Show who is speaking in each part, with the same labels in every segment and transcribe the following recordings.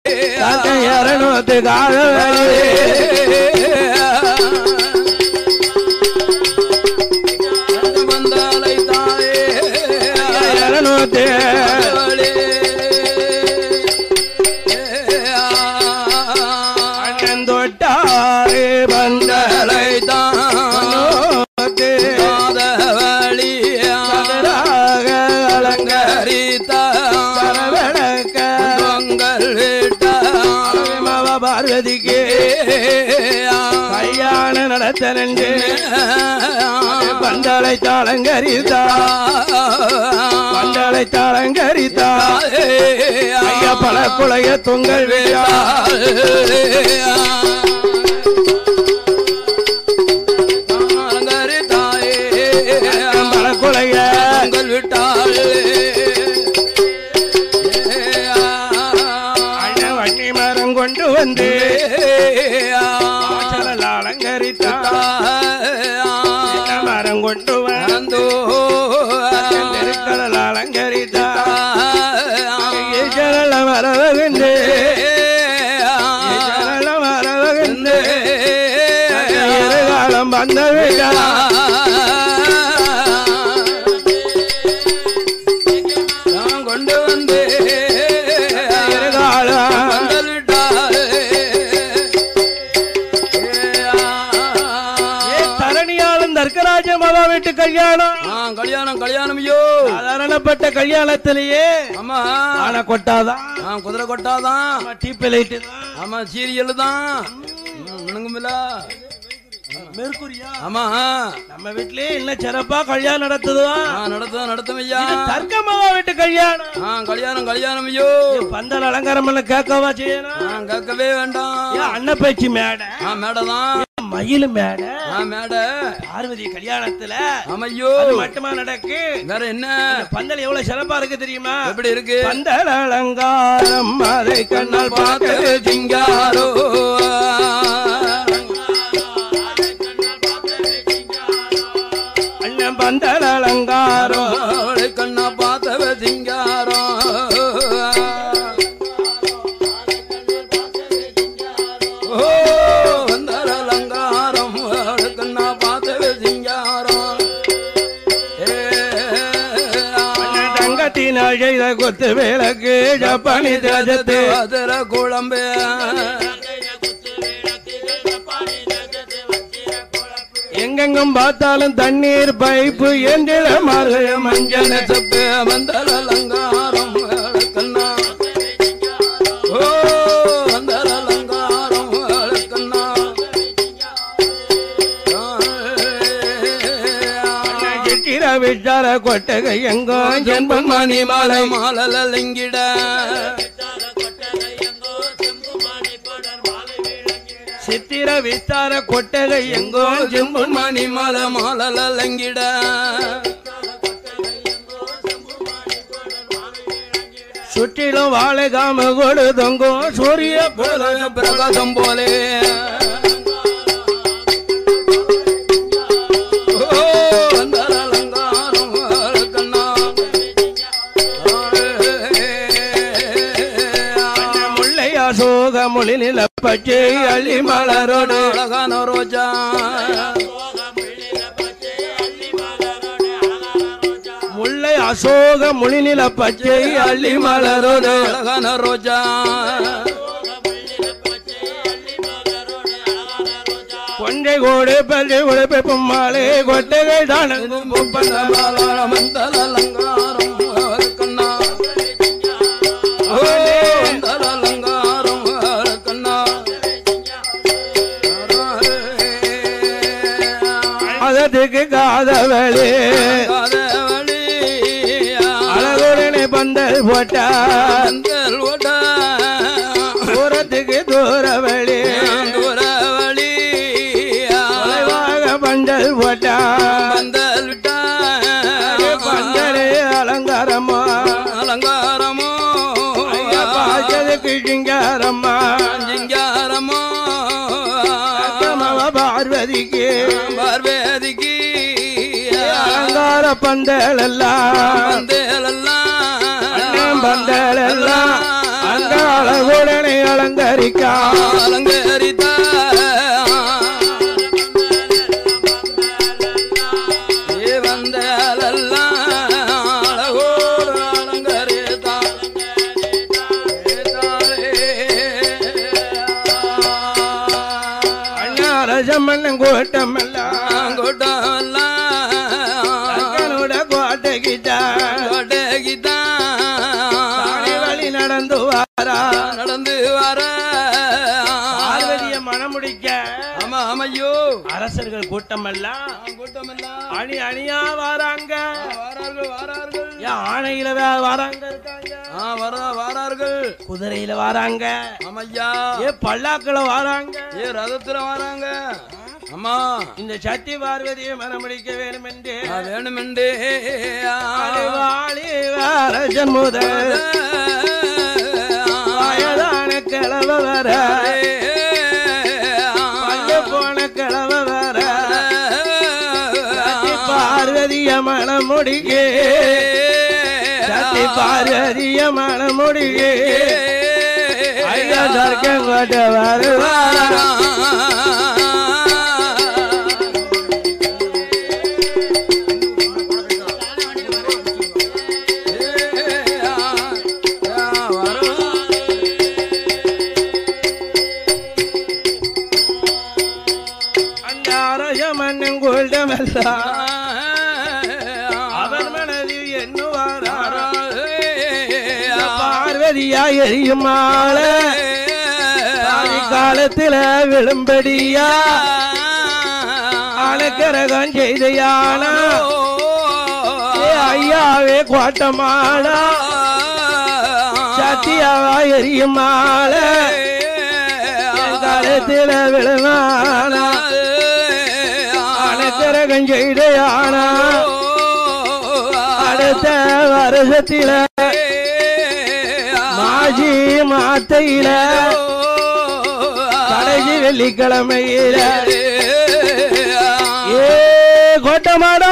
Speaker 1: இரநூத்தி காதவழி
Speaker 2: வந்தாலை தாயே
Speaker 1: இரநூத்தி அண்ணன் தொட்டாரே பந்தலை தானோத்தே சதுராக அலங்கரித்த சரவணக்க மவ பார்வதிக்கு கல்யாணம் நடத்த நன்று பந்தலை தாளங்கரித்தா பந்தலை தாளங்கரித்தா ஐயா பல குலைய தொங்கல் விழா பல குலைய அண்ணன் வன்னி மரம் கொண்டு வந்து வாசலில் அலங்கரித்தா சின்ன மரம் கொண்டு வந்து திருக்கடல் அலங்கரித்தா ஈஸ்வரல வரவகுந்து ஈஸ்வரல வரவகுந்து இருகாலம் வந்த விழா
Speaker 2: கொண்டு வந்து
Speaker 1: இருகாலம்
Speaker 2: வந்தல் விட்டாலே.
Speaker 1: ஏ தரணியாளன் தர்க்கராஜ மகா வீட்டு கல்யாணம்
Speaker 2: ஆ, கல்யாணம் கல்யாணம் ஐயோ
Speaker 1: சாதாரணப்பட்ட கல்யாணத்திலேயே
Speaker 2: ஆமா
Speaker 1: ஆன கொட்டாதான்
Speaker 2: ஆ, குதிரை கொட்டாதான்
Speaker 1: டீப் லைட்டு தான்
Speaker 2: ஆமா சீரியல் தான் முழுங்குமில்ல
Speaker 1: மேற்கூரியா
Speaker 2: ஆமா
Speaker 1: நம்ம வீட்லயே இன்னும் சிறப்பா கல்யாணம் நடத்துதுதான்
Speaker 2: ஆ, நடத்தும் நடத்தும் ஐயா
Speaker 1: தர்க்க மகா வீட்டு கல்யாணம்
Speaker 2: ஆ கல்யாணம் கல்யாணம் ஐயோ
Speaker 1: பந்தல் அலங்காரம் பண்ண கேட்கவா செய்யணும்
Speaker 2: ஆ கேட்கவே வேண்டாம்
Speaker 1: ஏன் அன்னப்பேச்சி மேடை
Speaker 2: ஆ மேடை தான்
Speaker 1: மயில் மேடை
Speaker 2: ஆ மேடை
Speaker 1: பார்வதி கல்யாணத்துல
Speaker 2: ஆமையோ
Speaker 1: அது மட்டுமா நடக்கு
Speaker 2: வேற என்ன
Speaker 1: பந்தல் எவ்வளவு சிறப்பா இருக்கு தெரியுமா
Speaker 2: எப்படி இருக்கு
Speaker 1: பந்தல் அலங்காரம் அதை கண்ணால் பார்க்க
Speaker 2: பார்க்க சிங்காரோ
Speaker 1: அண்ணன் பந்தல் அலங்காரம்
Speaker 2: அவளை கண்ணா பார்த்தவ சிங்காரோ ஓ வந்தார் அலங்காரம் அவளை கண்ணா பார்த்தவ சிங்காரம் ஏ,
Speaker 1: அண்ணன் தங்கத்தினால் செய்த கொத்து விளக்கு ஜப்பானி தேஜத்து
Speaker 2: அதிர குழம்பு
Speaker 1: எங்கெங்கும் பார்த்தாலும் தண்ணீர் பைப்பு எந்திர மார்கழி மஞ்சள்
Speaker 2: செப்பு வந்தார் அலங்காரம் அவளை கண்ணா ஓ வந்தார் அலங்காரம் அவளை கண்ணா
Speaker 1: சித்திர விசார கொட்டகை எங்கும் ஜென்பன் மணி மாலை
Speaker 2: மாலலிங்கிட
Speaker 1: சித்திர விசார கொட்டகை எங்கும் ஜென்பன்
Speaker 2: மணி மால மாலலிங்கிட
Speaker 1: சுற்றிலும் வாழை காம கொடு தொங்கும் சூரிய போல
Speaker 2: பிரகாசம் போலே ஓ, வந்தார் அலங்காரம் அவள் கண்ணா.
Speaker 1: முல்லை அசோக மொழிநில பச்சை அள்ளி மலரோடு
Speaker 2: அழகான ரோஜா
Speaker 1: முல்லை அசோக மொழிநில பச்சை அள்ளி மலரோடு
Speaker 2: அழகான ரோஜா
Speaker 1: கொஞ்சை கோடு பள்ளி உழைப்பு பொம்மாலே கொட்டகை தான
Speaker 2: வந்தார் அலங்காரம் அவள் கண்ணா ஓ, வந்தார் அலங்காரம் அவள் கண்ணா
Speaker 1: அதற்கு காதவளே
Speaker 2: காதவழி
Speaker 1: அழகுடனே பந்தல் போட்டா
Speaker 2: பந்தல் ஓட்ட
Speaker 1: தூரத்துக்கு தூரவழி
Speaker 2: தூரவழி
Speaker 1: தொலைவாக பந்தல் போட்டா
Speaker 2: பந்தல் விட்டா
Speaker 1: பந்தலே அலங்காரமா
Speaker 2: அலங்காரமோ
Speaker 1: ஐயா பார்த்ததுக்கு சிங்காரம்மா
Speaker 2: சிங்காரமோ
Speaker 1: அக்கமவ பார்வதிக்கு
Speaker 2: பார்வேதிக்கு
Speaker 1: அலங்கார பந்தல் எல்லாம்
Speaker 2: பந்தலெல்லாம்
Speaker 1: அண்ணன் பந்தல் எல்லாம் அங்க அழகுடனே அலங்கரிக்கா
Speaker 2: அலங்கரித்த ஏ வந்தலெல்லாம் அழகோடு அலங்கரித்தார்.
Speaker 1: அண்ணா ரஜமன்னன் கூட்டமெல்லாம்
Speaker 2: கூட்டமெல்லாம்
Speaker 1: அக்கனோட கோட்டைக்கிட்டான் தானே வழி நடந்து வாரா
Speaker 2: நடந்து வர
Speaker 1: பார்வதிய மணமுடிக்க
Speaker 2: ஆமா ஆமையோ
Speaker 1: அரசர்கள் கூட்டமெல்லாம்
Speaker 2: கூட்டம் எல்லாம்
Speaker 1: அணி அணியா வாராங்க
Speaker 2: வாரார்கள் வாரார்கள்
Speaker 1: ஏன் ஆணையில வே- வாராங்க இருக்காங்க
Speaker 2: ஆ வரா வாரார்கள்
Speaker 1: குதிரையில வாராங்க
Speaker 2: ஆமையா
Speaker 1: ஏ பல்லாக்குல வாராங்க
Speaker 2: ஏ ரதத்துல வராங்க ஆமா
Speaker 1: இந்த சத்தி பார்வதியை மணமுடிக்க வேணும் என்று
Speaker 2: ஆ, வேணுமெண்டே
Speaker 1: வாழி வாரஜன் முதல் வயதான கிழவ வர பல்ல போன கிழவ வர சத்தி பார்வதிய மணமுடிக்கே சத்தி பார்வதிய மணமுடிக்கே ஐயா சர்க்கம் கோட்டை வருவாரா அந்த அரச மன்னன் கூட்டமெல்லாம் அவர் மனதில் எண்ணுவாரா பார்வதியா எரியும் மாலை ஆதி காலத்துல விழும்படியா அலக்கரகம் செய்த யானா ஏ ஐயாவே கோட்டமானா சத்தியாவா எரியும் மாலை என் காலத்துல விழுமானா அலக்கரகம் செய்த யானா அடுத்த வருஷத்தில மாஜி மாத்தையில கடைசி வெள்ளிக்கிழமையில ஏ கோட்டமாடோ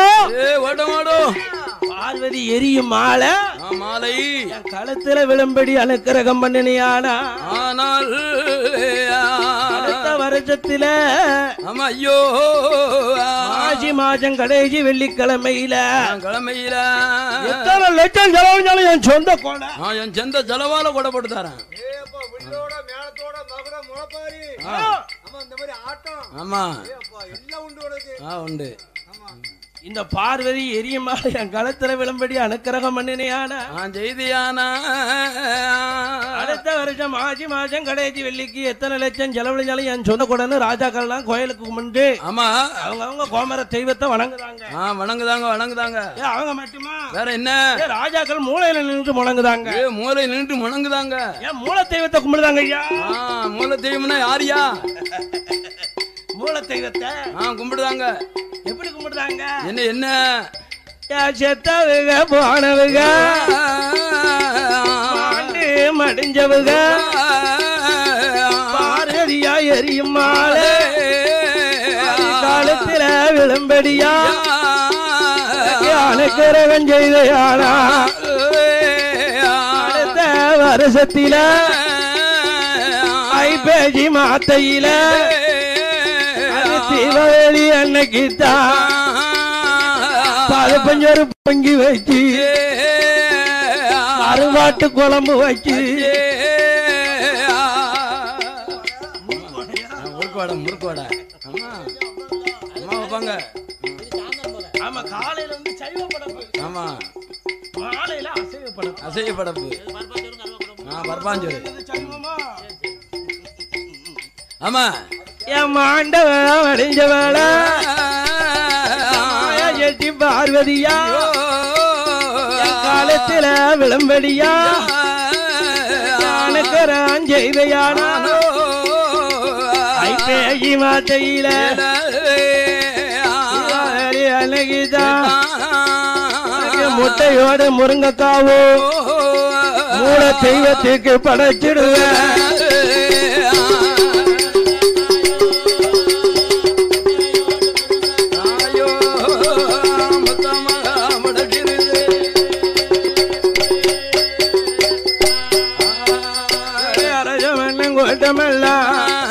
Speaker 1: பார்வதி எரியும் மாலை
Speaker 2: மாலை
Speaker 1: என் கழுத்துல விழும்படி அனுக்கிரகம் பண்ணினியானா
Speaker 2: ஆனால்
Speaker 1: அடுத்த வருஷத்துல
Speaker 2: ஆமா ஐயோ
Speaker 1: மாசி மாசம் கடைசி வெள்ளிக்கிழமையில
Speaker 2: கிழமையில
Speaker 1: எத்தனை லட்சம் செலவுஞ்சாலும் என் சொந்த கோடை
Speaker 2: நான் என் சொந்த செலவால கூட போட்டு தரேன்
Speaker 3: ஏப்பா வில்லோட மேளத்தோட மகுட முளப்பாரி
Speaker 2: ஆ.
Speaker 3: ஆமா இந்த மாதிரி ஆட்டம்
Speaker 2: ஆமா
Speaker 3: ஏப்பா எல்லாம் உண்டு உனக்கு
Speaker 2: ஆ உண்டு
Speaker 3: ஆமா
Speaker 1: இந்த பார்வதி எரியும் மாலை என் கழுத்துல விழும்படி அனுக்கிரகம் பண்ணினியானா
Speaker 2: நான் செய்தியானா
Speaker 1: அடுத்த வருஷம் மாசி மாசம் கடைசி வெள்ளிக்கு எத்தனை லட்சம் செலவழிஞ்சாலும் என் சொந்த கூடன்னு ராஜாக்கள்லாம் கோயிலுக்கு கும்பிட்டு
Speaker 2: ஆமா
Speaker 1: அவங்க அவங்க கோமர தெய்வத்தை வணங்குதாங்க
Speaker 2: ஆ வணங்குதாங்க வணங்குதாங்க
Speaker 1: ஏ அவங்க மட்டுமா
Speaker 2: வேற என்ன
Speaker 1: ஏ ராஜாக்கள் மூலையில நின்று முழங்குதாங்க
Speaker 2: ஏ மூளை நின்று முணங்குதாங்க
Speaker 1: ஏன் மூல தெய்வத்தை கும்பிடுதாங்க ஐயா
Speaker 2: ஆ மூளை தெய்வம்னா யாரியா
Speaker 1: மூல தெய்வத்தை
Speaker 2: ஆ கும்பிடுதாங்க
Speaker 1: எப்படி கும்பிடுதாங்க
Speaker 2: என்ன என்ன
Speaker 1: ஏன் செத்தவுக போனவுக ஆண்டு மடிஞ்சவுக பார்வதியா எரியும் மாலை காலத்துல விழும்படியா அனுக்கிரகம் செய்த யாரா அடுத்த வருஷத்தில ஐப்பேஜி மாத்தையில அது தீபாவளி அன்னைக்கு தான் பஞ்சொரு பொங்கி வச்சு அருவாட்டு குழம்பு வச்சு
Speaker 2: முறுக்குவாடா முறுக்குவாடா ஆமா அம்மா வைப்பாங்க
Speaker 1: ஆமா காலையில வந்து சைவ படப்பு
Speaker 2: ஆமா
Speaker 1: மாலையில அசைவ படப்பு
Speaker 2: அசைய படப்பு ஆ பரப்பாஞ்சோறு
Speaker 1: சைவமா
Speaker 2: ஆமா
Speaker 1: என் மாண்டவ அடைஞ்சவள எட்டி பார்வதியா என் காலத்துல விளம்படியா அனுக்கரான் செய்வையானா ஐப்பேகி மாத்தையில அழகிதான் முட்டையோட முருங்கக்காவோ மூல தெய்வத்துக்கு படைச்சிடுவேன்
Speaker 2: ஐயோ முத்தமாக முடக்கிருது
Speaker 1: அரசமண்ணன் மன்னன் கூட்டமெல்லாம்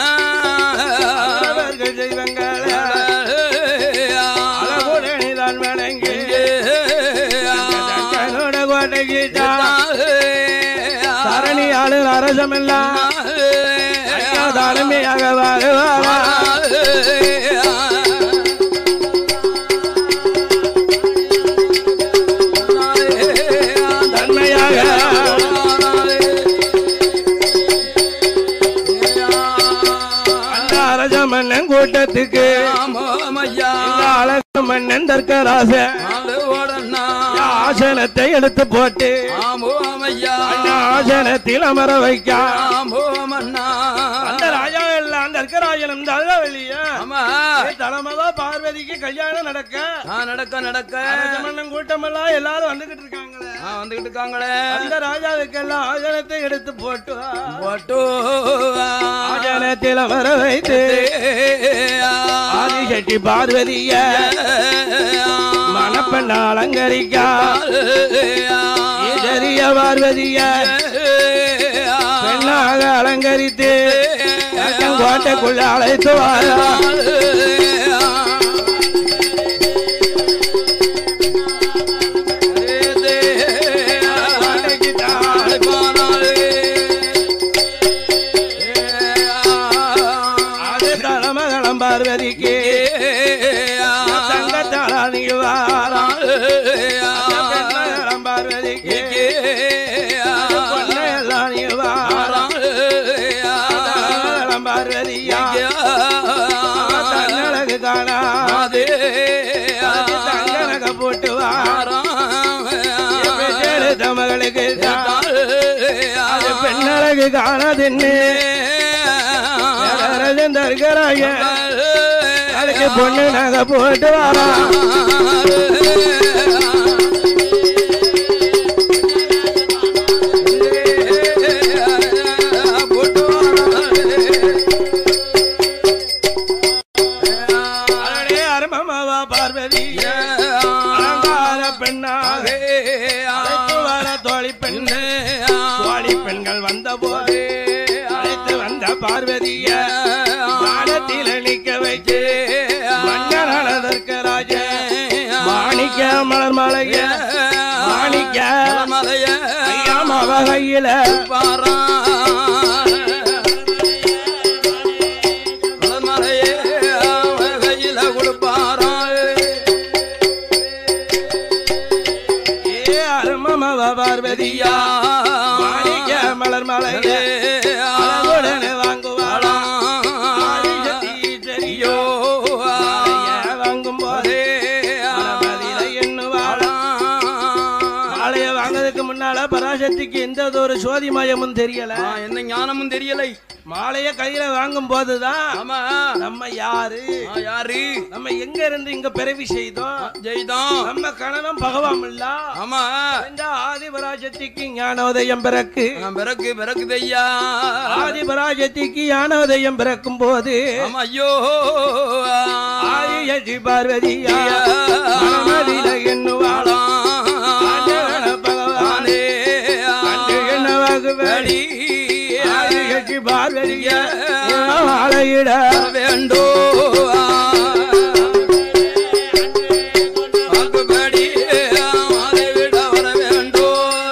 Speaker 1: அவர்கள் செய்வங்கள அழகுடனிதான் வணங்கி தன்னோட கோட்டைக்கு தரணி ஆளு அரசமெல்லாம் ஐயா தலைமையாக வாழ்வாரா தன்மையாக அந்த அரச மன்னன் கூட்டத்துக்கு இந்த அழகு மன்னன் தர்க்கராச ஆசனத்தை எடுத்து போட்டு அந்த ஆசனத்தில் அமர வைக்க அந்த ராஜா எல்லாம் தர்க்கராஜனும் தள்ளவெளியா தலைமதா பார்வதிக்கு கல்யாணம் நடக்க
Speaker 2: நடக்க நடக்க
Speaker 1: அரச மன்னன் கூட்டமெல்லாம் எல்லாரும் வந்துகிட்டு இருக்காங்களே
Speaker 2: ஆ, வந்துகிட்டு இருக்காங்களே
Speaker 1: அந்த ராஜாவுக்கு எல்லாம் ஆசனத்தை எடுத்து போட்டு வா.
Speaker 2: போட்டு
Speaker 1: ஆசனத்தில் அமர வைத்து ஆதிசக்தி பார்வதிய மணப்பெண்ண அலங்கரிக்க இதரிய பார்வதிய பெண்ணாக அலங்கரித்து கோட்டைக்குள்ள அழைத்து வாரா கோட்டைக்கு தான் அது தலைமகளம் பார்வதிக்கு தங்கத்தாளா நீ வாரா பெண்மகளம் பார்வதிக்கு பொன்னையெல்லாம் நீ வாரா தலைமகளம் பார்வதியா தன்னழகு காணா தங்கனக போட்டு வாரா பெற்றெடுத்த மகளுக்கு தான் அது பெண்ணழகு காணாதுன்னு தருகிறாய அதுக்கு பொண்ணு நகை போட்டு வாரா அடடே அருமமாவா பார்வதி அலங்கார பெண்ணாக அழைத்து வர தோழி பெண்ணு தோழி பெண்கள் வந்த போது அழைத்து வந்த பார்வதிய வானத்தில் நிக்க வைத்து மன்னனதற்கு ராஜ மாணிக்க மலர் மலைய மாணிக்க ஐயா மவ கையில ஏ அருமமவ பார்வதியா மாணிக்க மலர் மலைய அழகுடனே வாங்குவாளா ஆதிசக்தி சரியோ மாலைய வாங்கும் போதே மனமதில எண்ணுவாளா மாலைய வாங்குறதுக்கு முன்னால பராசக்திக்கு எந்த ஒரு சோதி மயமும் தெரியல
Speaker 2: என்ன ஞானமும் தெரியலை
Speaker 1: மாலைய கையில வாங்கும் போதுதான்
Speaker 2: ஆமா
Speaker 1: நம்ம யாரு
Speaker 2: ஆ, யாரு
Speaker 1: நம்ம எங்க இருந்து இங்க பிறவி செய்தோம்
Speaker 2: ஜெய்தான்
Speaker 1: நம்ம கணவன் பகவான் இல்ல
Speaker 2: ஆமா
Speaker 1: ஆதிபராசக்திக்கு ஞானோதயம் பிறக்கு
Speaker 2: ஆ, பிறகு பிறகுது ஐயா
Speaker 1: ஆதிபராசக்திக்கு ஞானோதயம் பிறக்கும் போது
Speaker 2: ஆமா ஐயோ
Speaker 1: ஆதியசி பார்வதியா மனமதில எண்ணுவாளா ஆண்டவன பகவானே அன்று என்னவாகுவடி ஆதியசி பார்வதியா ஆளையிட
Speaker 2: வேண்டோ வாக்குப்படி அதை விட வர வேண்டோ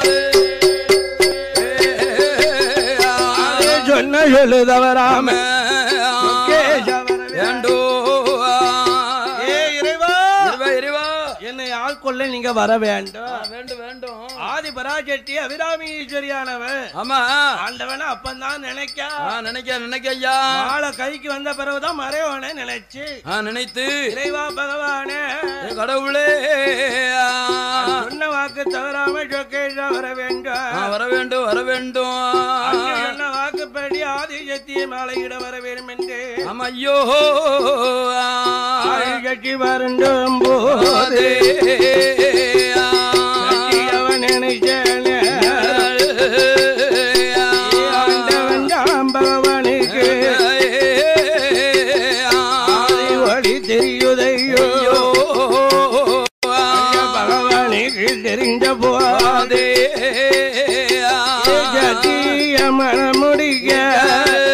Speaker 1: ஆதி சொன்ன சொல்லுதவராம கேசவர
Speaker 2: வேண்டோ
Speaker 1: ஏ இறைவா
Speaker 2: இருவா இருவா
Speaker 1: என்னை ஆட்கொள்ள நீங்க வர வேண்டும்
Speaker 2: வேண்டும் வேண்டும்
Speaker 1: ஆதி பராசக்தி அபிராமி ஈஸ்வரியானவன்
Speaker 2: ஆமா
Speaker 1: ஆண்டவன அப்பந்தான் நினைக்க
Speaker 2: ஆ, நினைக்க நினைக்க ஐயா
Speaker 1: ஆளை கைக்கு வந்த பிறகுதான் மறைவனை நினைச்சு
Speaker 2: ஆ, நினைத்து
Speaker 1: இறைவா பகவானே
Speaker 2: ஏ கடவுளே ஆ,
Speaker 1: சொன்ன வாக்கு தவறாம சொக்கேஷா வர வேண்டும்
Speaker 2: ஆ, வர வேண்டும் வர வேண்டும்
Speaker 1: அன்று சொன்ன வாக்குப்படி ஆதிசக்தியை மாலையிட வர வேண்டும் என்று
Speaker 2: ஆமா ஐயோ ஆ,
Speaker 1: ஆதிசக்தி வருண்டும் போது அவன் நினைச்சேனே ஆண்டவன் தாம் பகவானுக்கு ஆதி ஒளி தெரியுதையோ பகவானுக்கு தெரிஞ்ச போதே சத்திய மனமுடிக்க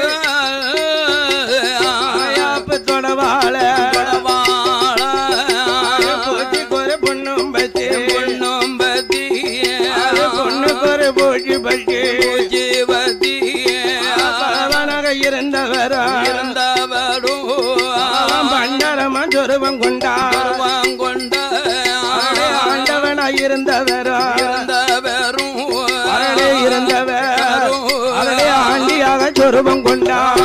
Speaker 1: ஆயாப்பத்தோட வாழ பூச்சிக்கு ஒரு பொண்ணும் பத்தி அது பொண்ணுக்கு ஒரு பூச்சி பட்டி பலவனாக இருந்தவரா அவன் பண்டரமா சொருவம் கொண்டார் அவரே ஆண்டவனாய் இருந்தவரா அவரே இருந்தவர் அவரே ஆண்டியாக சொருவம் கொண்டார்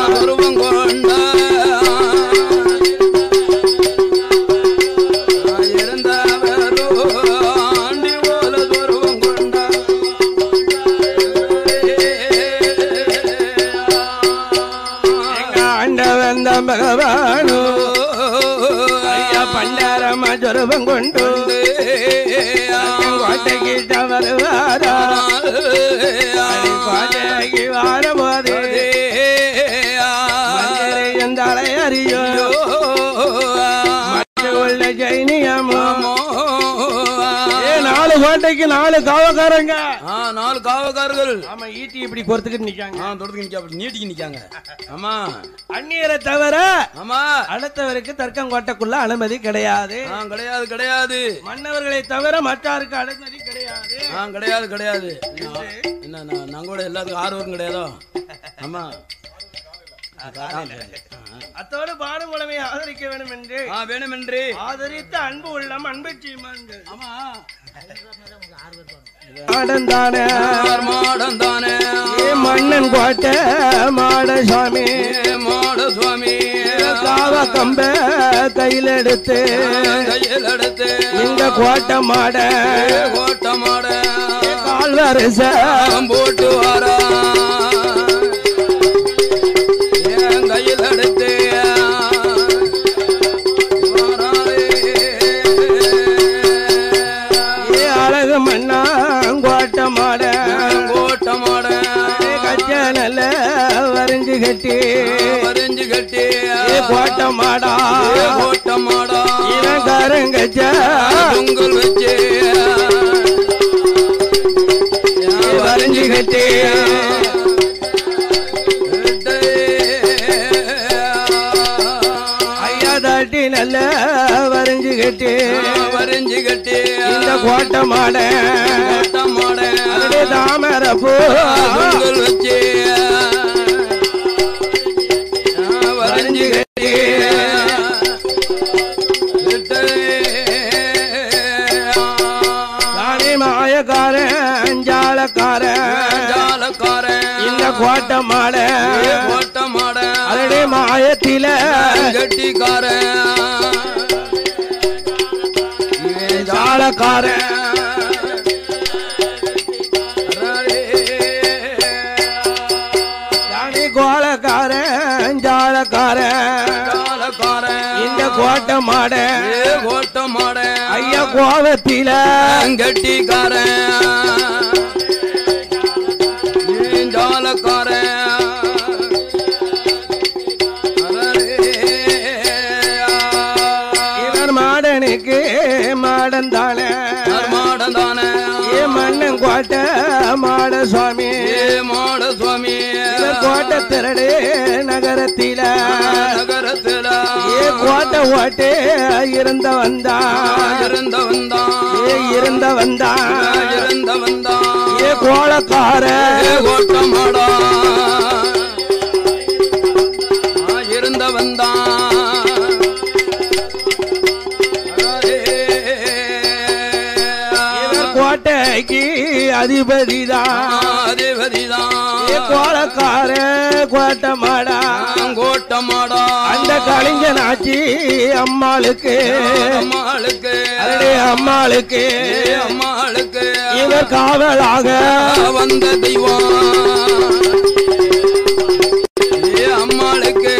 Speaker 1: எங்க ஆண்டவன் தான் பகவானு ஐயா பண்டாரமா சொருவம் கொண்டு கோட்டைக்கிட்ட வருவாரா கோட்டைக்கு வாரபோது மஞ்சரையும் தலை அறியும் மஞ்சள் உள்ள ஜெயினியமும் ஏ நாலு கோட்டைக்கு நாலு காவக்காரங்க
Speaker 2: ஆ, நாலு காவக்காரர்கள்
Speaker 1: ஆமா ஈட்டி இப்படி பொறுத்துக்கிட்டு நிக்காங்க
Speaker 2: ஆ தொடர்ந்து நிக்க அப்படி நீட்டிக்கு நிக்காங்க ஆமா
Speaker 1: அந்நியரை தவிர
Speaker 2: ஆமா
Speaker 1: அடுத்தவருக்கு தர்க்கம் கோட்டைக்குள்ள அனுமதி கிடையாது
Speaker 2: ஆ கிடையாது கிடையாது
Speaker 1: மன்னவர்களை தவிர மற்றாருக்கு அனுமதி கிடையாது
Speaker 2: ஆ கிடையாது கிடையாது என்ன நான் நான் கூட எல்லாத்துக்கும் ஆர்வம் கிடையாதோ ஆமா ஆ, சரி.
Speaker 1: அத்தோடு பாடுமுழமை ஆதரிக்க வேண்டும் என்று
Speaker 2: ஆ வேணும் என்று
Speaker 1: ஆதரித்த அன்பு உள்ளம் அன்பு சீமான்கள்
Speaker 2: ஆமா
Speaker 1: ஆடந்தானே
Speaker 2: மாடம் தானே
Speaker 1: ஏ மன்னன் கோட்டை மாடசாமி
Speaker 2: மாட சுவாமி
Speaker 1: காவ கம்ப கையில் எடுத்து
Speaker 2: கையில் எடுத்து
Speaker 1: இந்த கோட்டை மாட
Speaker 2: கோட்ட மாட
Speaker 1: கால் வரிச
Speaker 2: போட்டு வாரா என் கையில் எடுத்து
Speaker 1: ஏ அழகு மன்னா கோட்டை மாட
Speaker 2: கோட்ட மாட
Speaker 1: கச்ச நல்ல வரைஞ்சு கட்டி
Speaker 2: வரைஞ்சு கட்டி
Speaker 1: ஏ கோட்டை மாடா
Speaker 2: கோட்ட மாடா
Speaker 1: இவன் கருங்கச்ச
Speaker 2: பொங்கல் வச்சு
Speaker 1: வரைஞ்சு கட்டி ஐயா தாட்டி நல்ல வரைஞ்சு கட்டி
Speaker 2: வரைஞ்சு கட்டி
Speaker 1: இந்த கோட்டை மாட
Speaker 2: கோட்ட மாட
Speaker 1: அதே தாமரை பூ
Speaker 2: பொங்கல் வச்சு வரைஞ்சு கட்டி
Speaker 1: சாமி மாயக்காரன் ஜாலக்காரன்
Speaker 2: ஜாலக்காரன்
Speaker 1: இந்த கோட்டை மாட
Speaker 2: கோட்ட மாட
Speaker 1: அதே மாயத்தில
Speaker 2: கட்டிக்காரன்
Speaker 1: ஜாலக்காரன் சாமி கோலக்காரன் ஜாலக்காரன்
Speaker 2: ஜாலக்காரன்
Speaker 1: இந்த கோட்டை மாட
Speaker 2: ஏ கோட்ட மாட
Speaker 1: ஐயா கோவத்தில
Speaker 2: கட்டிக்காரன் ஏ ஜாலக்காரன்
Speaker 1: இவர் மாடனுக்கு மாடன் தானே
Speaker 2: மாடம் தானே
Speaker 1: ஏ மன்னன் கோட்டை மாட சுவாமி
Speaker 2: ஏ மாட சுவாமி
Speaker 1: இவர் கோட்டை திரடு நகரத்தில
Speaker 2: நகரத்துல
Speaker 1: ஏ கோட்டை ஓட்டு இருந்த வந்தான்
Speaker 2: இருந்த வந்தான்
Speaker 1: ஏ இருந்த வந்தான்
Speaker 2: இருந்த வந்தான்
Speaker 1: ஏ கோலக்கார
Speaker 2: ஏ கோட்ட மாடா ஆ, இருந்த வந்தான்
Speaker 1: இவர் கோட்டைக்கு அதிபதிதான்
Speaker 2: அதிபதிதான்
Speaker 1: ஏ கோலக்கார கோட்டை மாடா
Speaker 2: கோட்ட மாடா
Speaker 1: அந்த கலிங்கனாச்சி அம்மாளுக்கு
Speaker 2: அம்மாளுக்கு
Speaker 1: அதே அம்மாளுக்கு
Speaker 2: ஏ அம்மாளுக்கு
Speaker 1: இவர் காவலாக
Speaker 2: வந்த தெய்வம் ஏ அம்மாளுக்கு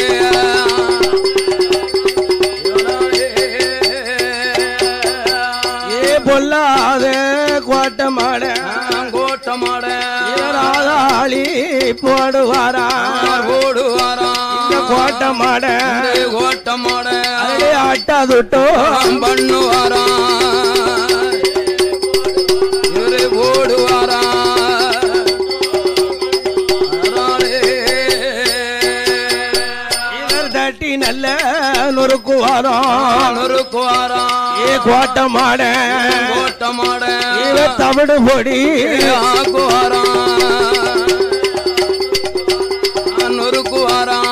Speaker 1: ஏ பொல்லாத கோட்டை மாட
Speaker 2: கோட்ட மாட
Speaker 1: இவர் ஆதாளி போடுவாரா
Speaker 2: ஓடுவாரா
Speaker 1: இந்த கோட்டை மாட
Speaker 2: கோட்ட மாட
Speaker 1: அதே ஆட்டாதுட்டோ
Speaker 2: பண்ணுவாரா இவரு ஓடுவாரா
Speaker 1: நல்ல நொறுக்குவாரம்
Speaker 2: ஒரு குவாரம்
Speaker 1: ஏ கோட்டமாட
Speaker 2: கோட்டமாட
Speaker 1: இவ தமிழ் பொடி
Speaker 2: குவாரம் ஒரு குவாரம்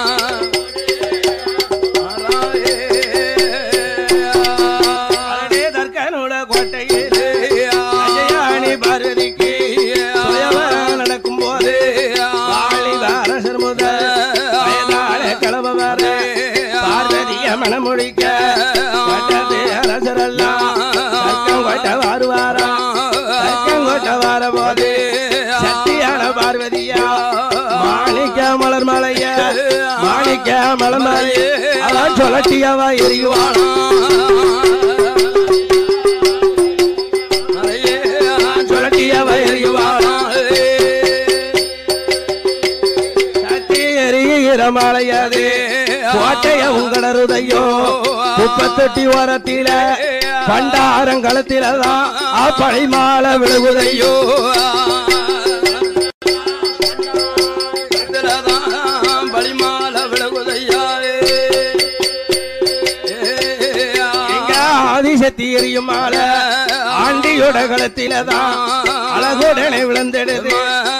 Speaker 1: அடே தர்கனோட கோட்டையில் அஜயாணி பார்வதிக்கு சுயவரம் நடக்கும் போது வாழி அரசர் முதல் வயதான கிளம்ப வர பார்வதிய மனமுடிக்க கட்டது அரசரெல்லாம் தர்க்கம் கொட்ட வாருவாரா தர்க்கம் கொட்ட வார போது சக்தியான பார்வதியா மாணிக்க மலர் மலைய மாணிக்க மலர் மலைய அவன் சொல்லட்டியவா எரியுவான் சொல்லட்டியவ எரியுவான் சக்தி எரிகிற மலையது கோட்டைய உங்களருதையோ முப்பத்தெட்டி ஓரத்தில பண்டாரங்களத்திலதான் அப்பழி மாலை விழுகுதையோ
Speaker 2: பலிமால விலகுதையா
Speaker 1: எங்க ஆதிசக்தி எரியும் மாலை ஆண்டியோட களத்திலதான் அழகுடனே விழுந்தெடுது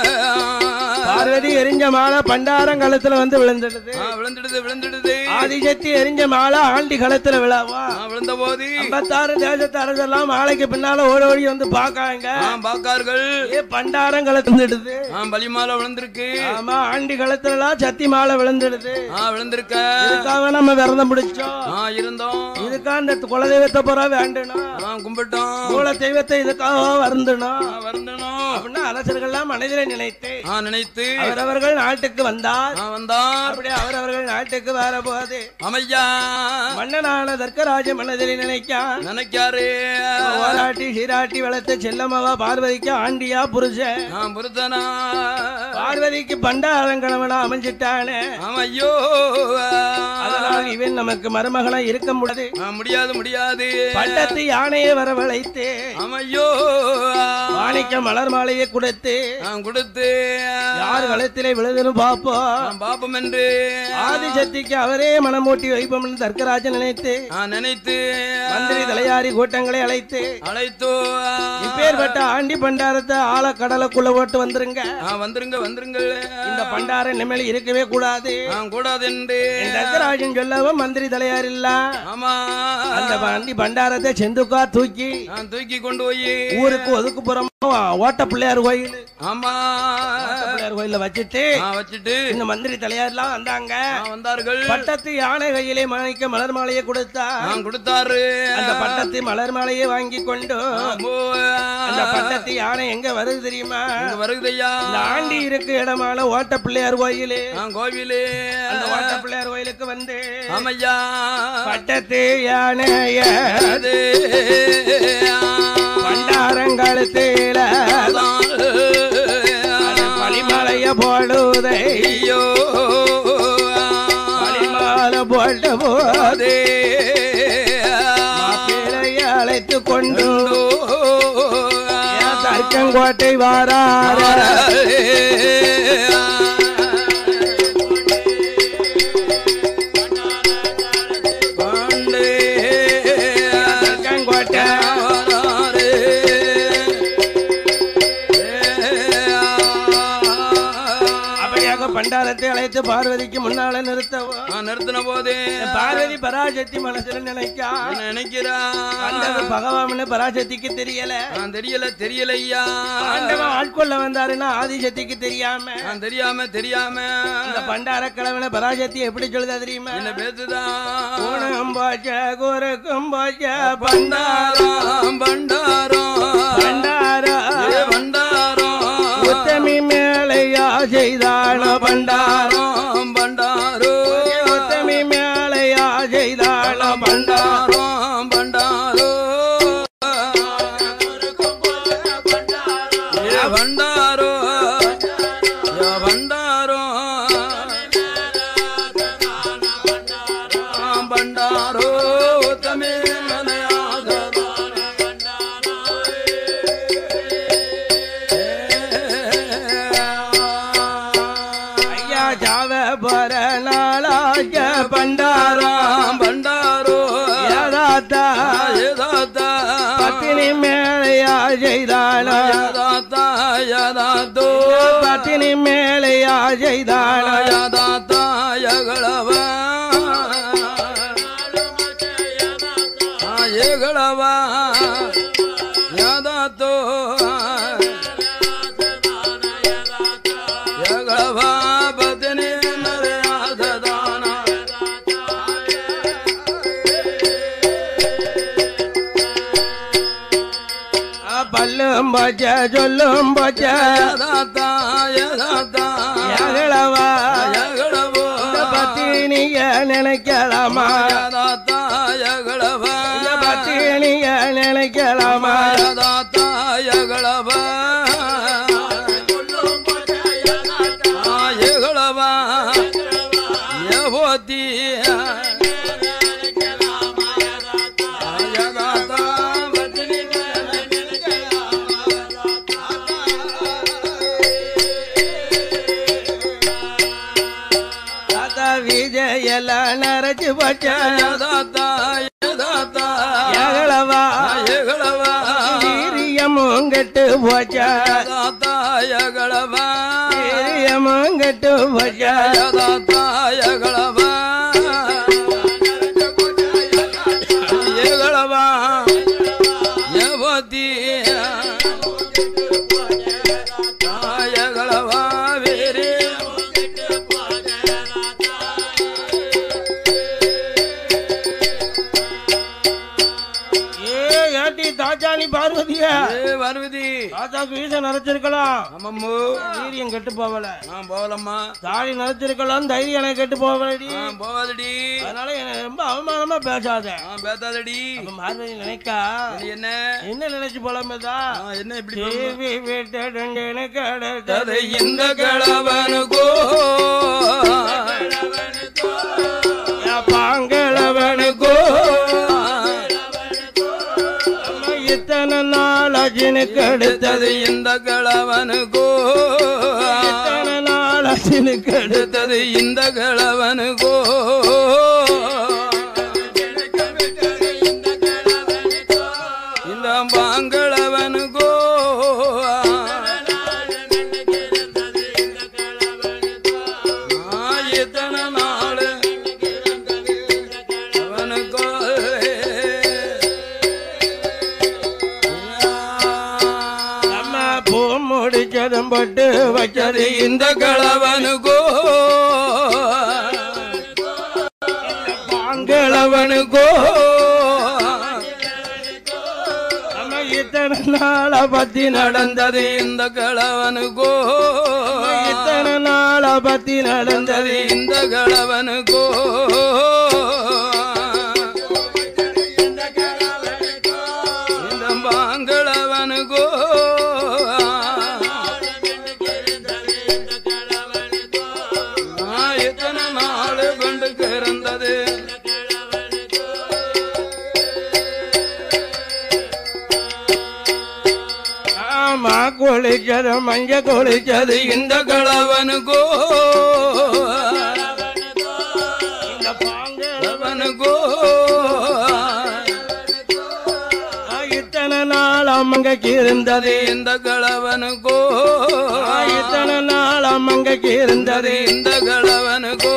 Speaker 1: பார்வதி எரிஞ்ச மாலை பண்டாரங்களத்துல வந்து விழுந்தெடுது
Speaker 2: விழுந்துடுது விழுந்துடுது
Speaker 1: ஆதிசக்தி எரிஞ்ச மாலை ஆண்டி களத்துல விழாவா
Speaker 2: விழுந்த போது
Speaker 1: ஐம்பத்தாறு தேசத்து அரசெல்லாம் மாலைக்கு பின்னால ஓடி ஓடி வந்து பாக்காங்க
Speaker 2: பாக்கார்கள்
Speaker 1: ஏ பண்டாரம் கலந்துடுது
Speaker 2: பலிமால விழுந்திருக்கு
Speaker 1: ஆமா ஆண்டி களத்துல எல்லாம் சத்தி மாலை விழுந்துடுது
Speaker 2: ஆ, விழுந்திருக்க
Speaker 1: இதுக்காக நம்ம விரதம் பிடிச்சோம்
Speaker 2: ஆ, இருந்தோம்
Speaker 1: இதுக்காக இந்த குலதெய்வத்தை புறா வேண்டணும்
Speaker 2: ஆ, கும்பிட்டோம்
Speaker 1: மூல தெய்வத்தை இதுக்காக வருந்தணும்
Speaker 2: ஆ, வருந்தணும்
Speaker 1: அப்படின்னா அரசர்கள்லாம் மனதிலே நினைத்து
Speaker 2: ஆ, நினைத்து
Speaker 1: அவரவர்கள் நாட்டுக்கு வந்தார்
Speaker 2: ஆ, வந்தார்
Speaker 1: அப்படியே அவரவர்கள் நாட்டுக்கு வர போது
Speaker 2: அமையா
Speaker 1: மன்னனான தர்க்கராஜ மனதிலே நினைக்கான்
Speaker 2: நினைக்காரு
Speaker 1: ஓராட்டி சீராட்டி வளர்த்த செல்லம்மாவா பார்வதிக்கு ஆண்டியா புருஷன்
Speaker 2: ஆ, புருத்தனா
Speaker 1: பார்வதிக்கு பண்டாரங்கணவனா அமைஞ்சிட்டானே
Speaker 2: ஆமையோ
Speaker 1: அதனால் இவன் நமக்கு மருமகனா இருக்க முடியாது
Speaker 2: ஆ, முடியாது முடியாது
Speaker 1: பட்டத்து யானையை வரவழைத்து
Speaker 2: ஆமையோ
Speaker 1: மாணிக்க மலர் மாலையை கொடுத்து
Speaker 2: ஆ, கொடுத்து
Speaker 1: யார் களத்திலே விழுதுன்னு பார்ப்போம்
Speaker 2: ஆ, பாப்பம் என்று
Speaker 1: ஆதிசக்திக்கு அவரே மனமூட்டி வைப்போம்னு தர்க்கராஜன் நினைத்து
Speaker 2: ஆ, நினைத்து
Speaker 1: மந்திரி தலையாரி கூட்டங்களை அழைத்து
Speaker 2: அழைத்தோ
Speaker 1: இப்பேற்பட்ட ஆண்டி பண்டாரத்தை ஆழ கடலுக்குள்ள போட்டு வந்துருங்க
Speaker 2: ஆ, வந்துருங்க வந்துருங்க
Speaker 1: இந்த பண்டாரம் இனிமேல் இருக்கவே கூடாது
Speaker 2: ஆ, கூடாது என்று
Speaker 1: என் தர்க்கராஜன் சொல்லவும் மந்திரி தலையார் இல்ல
Speaker 2: ஆமா
Speaker 1: அந்த ஆண்டி பண்டாரத்தை செந்துக்கா தூக்கி
Speaker 2: ஆ, தூக்கி கொண்டு போய்
Speaker 1: ஊருக்கு ஒதுக்கு புறமா ஓட்ட பிள்ளையார் கோயில்
Speaker 2: ஆமா
Speaker 1: ஓட்ட பிள்ளையார் கோயில வச்சுட்டு
Speaker 2: ஆ, வச்சுட்டு
Speaker 1: இந்த மந்திரி தலையார்லாம் வந்தாங்க
Speaker 2: ஆ, வந்தார்கள்
Speaker 1: பட்டத்து யானை கையிலே மாணிக்க மலர் மாலையை கொடுத்தா
Speaker 2: ஆ, கொடுத்தாரு
Speaker 1: அந்த பட்டத்து மலர் மாலையை வாங்கி கொண்டு
Speaker 2: ஆமோ,
Speaker 1: அந்த பட்டத்து யானை எங்க வருது தெரியுமா
Speaker 2: இங்க வருகுதையா
Speaker 1: இந்த ஆண்டி இருக்கு இடமான ஓட்ட பிள்ளையார் கோயிலு
Speaker 2: ஆ, கோவிலே
Speaker 1: அந்த ஓட்ட பிள்ளையார் கோயிலுக்கு வந்து
Speaker 2: ஆமையா
Speaker 1: பட்டத்து யானைய
Speaker 2: அது
Speaker 1: பண்டாரங்காலத்தில பளிமலைய போடுதை
Speaker 2: ஐயோ
Speaker 1: பளிமாலை போட்ட போது மாப்பிள்ளையை அழைத்து கொண்டு ஏன் தர்க்கங்கோட்டை வாரார தர்க்கங்கோட்டை அப்படியாக பண்டாரத்தை அழைத்து பார்வதிக்கு முன்னால நிறுத்தவும்
Speaker 2: நிறுத்தின போதே
Speaker 1: பார்வதி பராசக்தி மனசுல நினைக்கா
Speaker 2: நினைக்கிறா
Speaker 1: ஆண்டவர் பகவான்னு பராசக்திக்கு தெரியல
Speaker 2: நான் தெரியல தெரியலையா
Speaker 1: ஆண்டவன் ஆட்கொள்ள வந்தாருன்னா ஆதிசக்திக்கு தெரியாம
Speaker 2: நான் தெரியாம தெரியாம
Speaker 1: இந்த பண்டார கிழவன பராசக்தி எப்படி சொல்லுதா தெரியுமா
Speaker 2: என்ன பேசுதான்
Speaker 1: ஊனம் போச்ச குறுக்கும் போச்ச பண்டாரம்
Speaker 2: பண்டாரம் பண்டாரம்
Speaker 1: பண்டாரா
Speaker 2: ஏ பண்டாரம்
Speaker 1: உத்தமி மேலையா செய்தான பண்டாரம்
Speaker 2: பண்டாரம் பண்டாரோ
Speaker 1: உத்தமி மேலையா செய்தான பண்டாரம்
Speaker 2: பண்டாரம் பண்டாரோ ஏ பண்டாரோ ஏ பண்டாரோ பண்டாரோ தமிழ் மலையாக
Speaker 1: ஐயா ஜாவ போற நாளா பச்ச பண்டாரா
Speaker 2: பண்டாரோ
Speaker 1: ஏதாத்தா
Speaker 2: ஏதாத்தா
Speaker 1: பத்தினி மேலையா செய்தாளா
Speaker 2: யதாத்தா யதாத்தோ
Speaker 1: பத்தினி மேலையா செய்தாளா
Speaker 2: யதாத்தா யகளவ ஏகளவ யதாத்தோ யಗಳವ ಪತ್ನಿ ನರೆಯಾದದಾನ
Speaker 1: பல்லும் பச்ச சொல்லும் பச்ச
Speaker 2: ಯದಾತ ಯದಾತ
Speaker 1: ஏகளவா
Speaker 2: ಯಗಳವೋ
Speaker 1: இந்த பத்தினிய நினைக்கலாமா
Speaker 2: ಯದಾತ ಯಗಳವ
Speaker 1: இந்த பத்தினிய நினைக்கலாமா
Speaker 2: ಯದಾತ ಯಗಳವ ಯಗಳವ ಯವತಿ ಯದಾತ ಪತ್ನಿ
Speaker 1: தாத்தா விஜயல நரைச்சு பச்ச
Speaker 2: ಯದಾತ ಯದಾತ
Speaker 1: ஏகளவா
Speaker 2: ಯಗಳವ
Speaker 1: வீரியமும் கெட்டு போச்ச
Speaker 2: ಯದಾತ ಯಗಳವ
Speaker 1: வீரியமும் கெட்டு போச்ச
Speaker 2: ಯದಾತ ಯಗಳವ ಯಗಳವ ಯವತಿ ಯಗಳವ ಬೇರೆ
Speaker 1: ஏ ஏட்டி தாச்சாணி பார்வதியா
Speaker 2: ஏ வருவதி
Speaker 1: தாத்தாக்கு வீச நரைச்சிருக்கலாம்
Speaker 2: அம்மம்மு
Speaker 1: வீரியம் கெட்டு போகல
Speaker 2: ஆ போகலம்மா
Speaker 1: தாடி நரைச்சிருக்கலாம் தைரியம் எனக்கு கெட்டு போகலடி
Speaker 2: ஆ போகாதடி
Speaker 1: அதனால என்ன ரொம்ப அவமானமா பேசாத
Speaker 2: ஆ பேத்தாதடி
Speaker 1: அப்ப பார்வதி நினைக்கா
Speaker 2: இது என்ன
Speaker 1: என்ன நினைச்சு போலாமேதா
Speaker 2: ஆ, என்ன இப்படி சொல்ற?
Speaker 1: தேவி விட்டடங்கன
Speaker 2: கதை
Speaker 1: கடை
Speaker 2: இந்த கிழவனுக்கோ
Speaker 1: பாங்களவனுக்கோ நம்ம இத்தனை நாள் அஜினுக்கு அடுத்தது
Speaker 2: அடுத்தது இந்த கிழவனுக்கோ
Speaker 1: இத்தனை நாள் அஜினுக்கு அடுத்தது
Speaker 2: அடுத்தது இந்த கிழவனுக்கோ இந்த பாங்களவனுக்கோ ஆயத்தன நாள் அவனுக்கோ
Speaker 1: நம்ம பூ முடிச்சதும் பட்டு வச்சது
Speaker 2: இந்த கிழவனுக்கோ
Speaker 1: பாங்களவனுக்கோ நம்ம இத்தனை நாள பத்தி நடந்தது
Speaker 2: நடந்தது இந்த கிழவனுக்கோ
Speaker 1: இத்தனை நாள பத்தி நடந்தது
Speaker 2: நடந்தது இந்த கிழவனுக்கோ இந்த பாங்களவனுக்கோ நான் எத்தனை நாள் கொண்டு கிறந்தது
Speaker 1: ஆமா குளிச்சது மஞ்ச குளிச்சது
Speaker 2: இந்த கிழவனுக்கோ
Speaker 1: இந்த பாங்கள
Speaker 2: கிழவனுக்கோ
Speaker 1: இத்தனை நாள் அம்மங்கைக்கு இருந்தது
Speaker 2: இந்த கிழவனுக்கோ
Speaker 1: இத்தனை நாள் அம்மங்கைக்கு இருந்தது
Speaker 2: இந்த கிழவனுக்கோ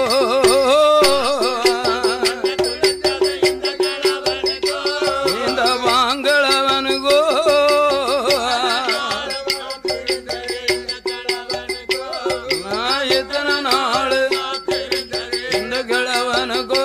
Speaker 2: இந்த வாங்களவனுக்கோ நான் எத்தனை நாள் இந்த கிழவனுக்கோ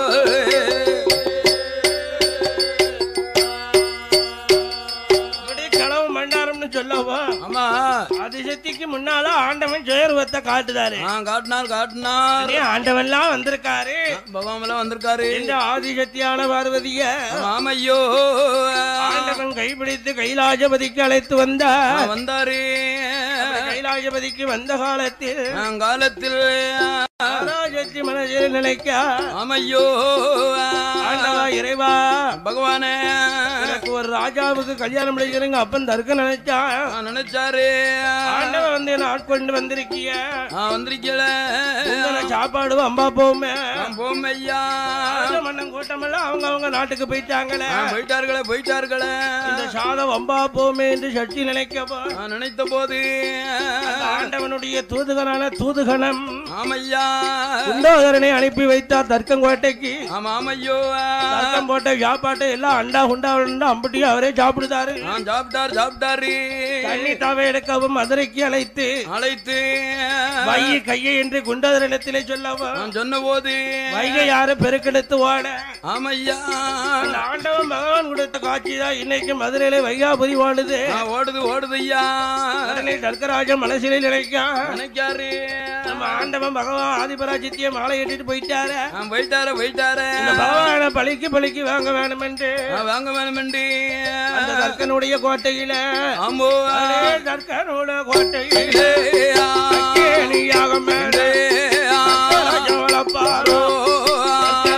Speaker 1: இப்படி களவு மண்டாரம்னு சொல்லவா
Speaker 2: ஆமா
Speaker 1: அதிசக்திக்கு முன்னால ஆண்டவன் ஜெயருவத்தை காட்டுதாரு
Speaker 2: நான் காட்டினார் காட்டினார்
Speaker 1: அப்படியே ஆண்டவன்லாம் வந்திருக்காரு
Speaker 2: பகவான்லாம் வந்திருக்காரு
Speaker 1: இந்த ஆதிசக்தியான பார்வதிய
Speaker 2: ஆமையோ
Speaker 1: ஆண்டவன் கைப்பிடித்து கைலாஜபதிக்கு அழைத்து வந்தார்
Speaker 2: வந்தாரு
Speaker 1: கைலாஜபதிக்கு வந்த காலத்தில்
Speaker 2: காலத்தில்
Speaker 1: பராசக்தி மனதில் நினைக்க
Speaker 2: ஆமையோ
Speaker 1: ஆண்டவா இறைவா
Speaker 2: பகவானே
Speaker 1: எனக்கு ஒரு ராஜாவுக்கு கல்யாணம் முடிக்கிறேங்க அப்பன் தருக்க நினைச்சா
Speaker 2: ஆ, நினைச்சாரு
Speaker 1: ஆண்டவன் வந்து என்ன ஆட்கொண்டு வந்திருக்கிய
Speaker 2: ஆ, வந்திருக்கல
Speaker 1: உங்களை சாப்பாடு அம்பா போமே
Speaker 2: போம் ஐயா
Speaker 1: மன்னன் கூட்டமெல்லாம் அவங்க அவங்க நாட்டுக்கு போயிட்டாங்களே
Speaker 2: ஆ, போயிட்டார்களே போயிட்டார்களே
Speaker 1: இந்த சாதம் அம்பா போமே என்று சட்டி நினைக்கப்போ
Speaker 2: ஆ, நினைத்த போது
Speaker 1: அந்த ஆண்டவனுடைய தூதுகனான தூதுகணம்
Speaker 2: ஆமையா
Speaker 1: குண்டோதரனை அனுப்பி வைத்தார் தர்க்கங்கோட்டைக்கு
Speaker 2: ஆமா ஆமையோ
Speaker 1: தர்க்கம் போட்ட வியாபாட்டை எல்லாம் அண்டா குண்டா உண்டா அம்பட்டியும் அவரே சாப்பிடுதாரு
Speaker 2: ஆ, சாப்பிட்டார் சாப்பிட்டாரு
Speaker 1: தண்ணி தாவை எடுக்கவும் மதுரைக்கு அழைத்து
Speaker 2: அழைத்து
Speaker 1: வைய கையை என்று குண்டோதரனிடத்திலே சொல்லவும்
Speaker 2: நான் சொன்ன போது
Speaker 1: வைகை யாரு பெருக்கெடுத்து ஓட
Speaker 2: ஆமையா
Speaker 1: அந்த ஆண்டவன் பகவான் கொடுத்த காட்சி தான் இன்னைக்கு மதுரையில வைகாபுரி வாழுது
Speaker 2: ஆ, ஓடுது ஓடுது ஐயா
Speaker 1: உடனே தர்க்கராஜன் மனசிலே நினைக்கான்
Speaker 2: நினைக்காரு
Speaker 1: நம்ம ஆண்டவன் பகவான் ஆதிபராஜித்திய மாலை ஏற்றிட்டு போயிட்டாரு
Speaker 2: ஆ, போயிட்டாரு போயிட்டாரு
Speaker 1: இந்த பகவான பழிக்கு பழிக்கு வாங்க வேணும் என்று
Speaker 2: ஆ, வாங்க வேணுமெண்டு
Speaker 1: அந்த தர்க்கனுடைய கோட்டையில
Speaker 2: ஆம்போ
Speaker 1: அதே தர்க்கனோட கோட்டையில கேணியாக மேலே ராஜவளப்பாரோ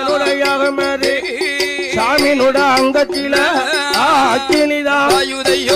Speaker 1: தர்க்கனுடைய மேலே சாமியினுட அங்கத்தில ஆக்கினிதான்
Speaker 2: ஆயுதையோ